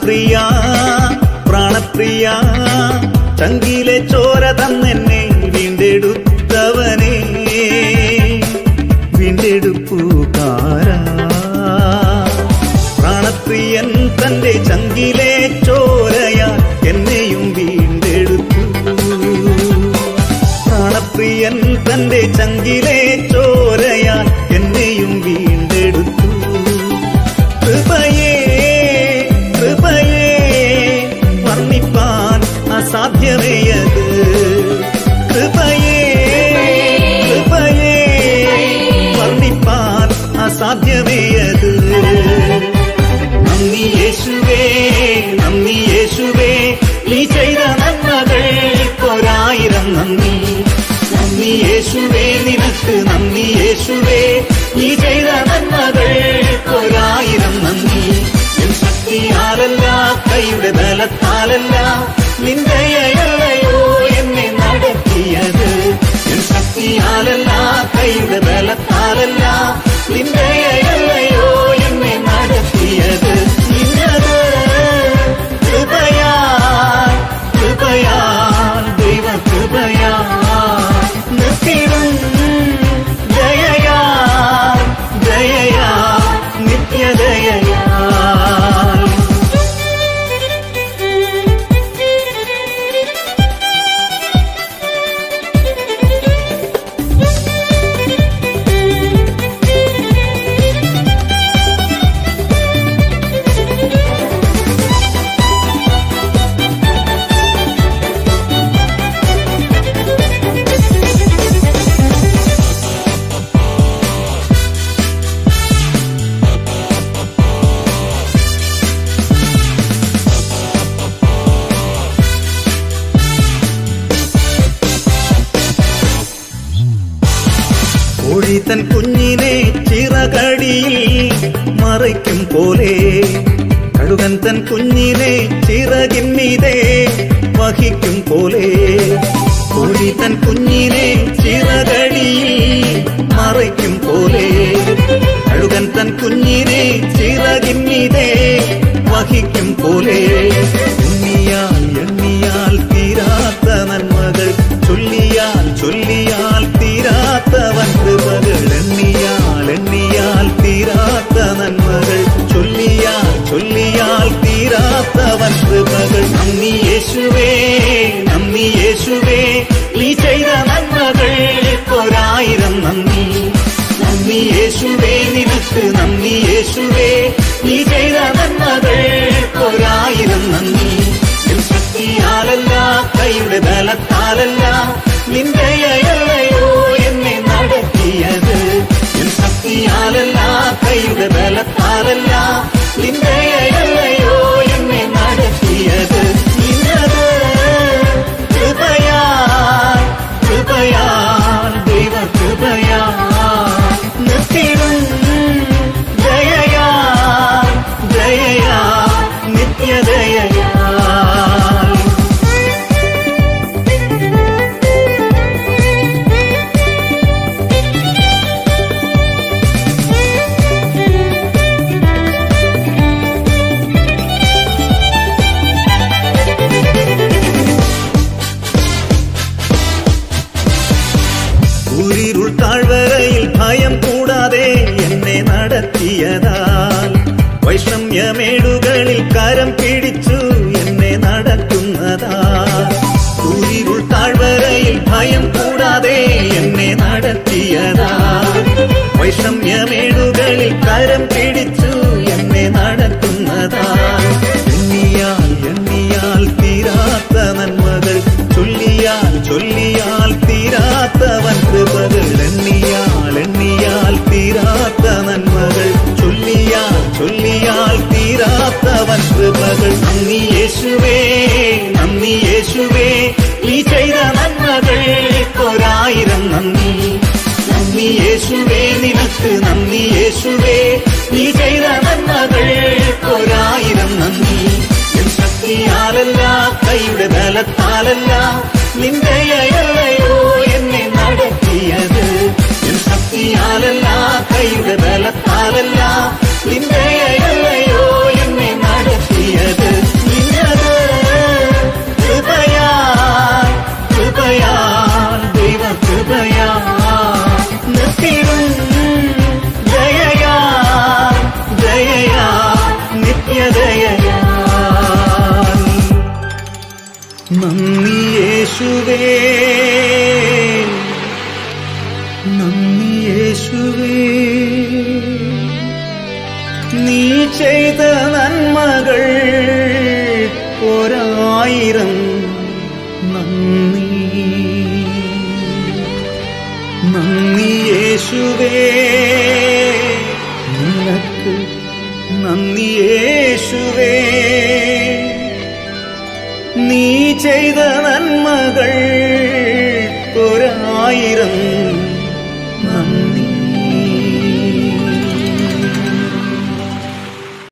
പ്രാണപ്രിയ പ്രാണപ്രിയ ചങ്കിലെ ചോര തന്നെന്നെ വീണ്ടെടുത്തവനെ വീണ്ടെടുപ്പുകാരാ പ്രാണപ്രിയൻ തന്റെ ചങ്കിലെ ചോരയാ എന്നെയും വീണ്ടെടുത്തു പ്രാണപ്രിയൻ തന്റെ ചങ്കിലെ ചോരയാ എന്നെയും വീണ്ടെടുത്തു കൃപയേ കൃപയേ വർണ്ണിപ്പാൻ അസാധ്യമേയത് കൃപയേ കൃപയേ വർണ്ണിപ്പാൻ അസാധ്യമേയത് നന്ദി യേശുവേ നന്ദി യേശുവേ നീ ചെയ്ത നന്മകൾക്കൊരായിരം നന്ദി നന്ദി യേശുവേ നിനക്ക് നന്ദി യേശുവേ നീ ചെയ്ത നന്മകൾക്കൊരായിരം നന്ദി എൻ ശക്തിയാലല്ല കൈയുടെ ബലത്താലല്ല നിന്ദയല്ലയോ എന്നെ നടത്തിയത് എൻ ശക്തിയാലല്ല കൈയുടെ ബലത്താലല്ല നിന്ദയല്ലയോ എന്നെ നടത്തിയത് നിന്നത് കൃപയാൽ കൃപയാൽ ദൈവ കൃപയാൽ നിർത്തിടും ജയയാൽ ജയയാൽ നിത്യജയയാൽ കോഴി തൻ കുഞ്ഞിനെ ചിറകടിയിൽ മറയ്ക്കും പോലെ കഴുകൻ തൻ കുഞ്ഞിനെ ചിറകിന്മീതെ വഹിക്കും പോലെ കോഴി തൻ കുഞ്ഞിനെ ചിറകടിയിൽ മറയ്ക്കും പോലെ കഴുകൻ തൻ കുഞ്ഞിനെ ചിറകിന്മീതെ വഹിക്കും പോലെ എണ്ണിയാൽ എണ്ണിയാൽ തീരാത്ത നന്മകൾ ചൊല്ലിയാൽ ചൊല്ലിയാൽ തീരാത്തവൻ കൃപകൾ എണ്ണിയാൽ എണ്ണിയാൽ തീരാത്ത നന്മകൾ ചൊല്ലിയാൽ ചൊല്ലിയാൽ തീരാത്തവൻ കൃപകൾ നന്ദി യേശുവേ നന്ദി യേശുവേ നീ ചെയ്ത നന്മകൾക്കൊരായിരം നന്ദി നന്ദി യേശുവേ നിനക്ക് നന്ദി യേശുവേ നീ ചെയ്ത നന്മകൾക്കൊരായിരം നന്ദി എൻ ശക്തിയാലല്ല കൈയുടെ ബലത്താലല്ല നിന്ദയല്ലയോ എന്നെ നടത്തിയത് എൻ ശക്തിയാലല്ല കൈയുടെ ബലത്താലല്ല നിന്ദയല്ലയോ എന്നെ നടത്തിയത് നിന്നത് കൃപയാൽ കൃപയാൽ ദൈവ കൃപയാൽ നിർത്തിടും ജയയാൽ ജയയാൽ നിത്യജയയാൽ ഊരിരുൾ താഴ്വരയിൽ ഭയം കൂടാതെ എന്നെ നടത്തിയതാൽ വൈഷമ്യമേടുകളിൽ കരം പിടിച്ചു എന്നെ നടക്കുന്നതാൽ ഊരിരുൾ താഴ്വരയിൽ ഭയം കൂടാതെ എന്നെ നടത്തിയതാൽ വൈഷമ്യമേടുകളിൽ കരം പിടിച്ചു എന്നെ നടക്കുന്നതാൽ എണ്ണിയാൽ എണ്ണിയാൽ തീരാത്ത നന്മകൾ ചൊല്ലിയാൽ ചൊല്ലിയാൽ തീരാത്തവൻ കൃപകൾ എണ്ണിയാൽ എണ്ണിയാൽ തീരാത്ത നന്മകൾ ചൊല്ലിയാൽ ചൊല്ലിയാൽ തീരാത്തവൻ കൃപകൾ നന്ദി യേശുവേ നന്ദി യേശുവേ നീ ചെയ്ത നന്മകൾക്കൊരായിരം നന്ദി നന്ദി യേശുവേ നിനക്ക് നന്ദി യേശുവേ നീ ചെയ്ത നന്മകൾക്കൊരായിരം നന്ദി എൻ ശക്തിയാലല്ല കൈയുടെ ബലത്താലല്ല നിന്ദയല്ലയോ എന്നെ നടത്തിയത് എൻ ശക്തിയാലല്ല കൈയുടെ ബലത്താലല്ല നിന്ദയല്ലയോ എന്നെ നടത്തിയത് യേശുവേ നന്ദി യേശുവേ നീ ചെയ്ത നന്മകൾ ഒരായിരം നന്ദി നന്ദി യേശുവേ നിനക്ക് നന്ദി യേശുവേ നീ ചെയ്ത നന്മകൾ ഒരായിരം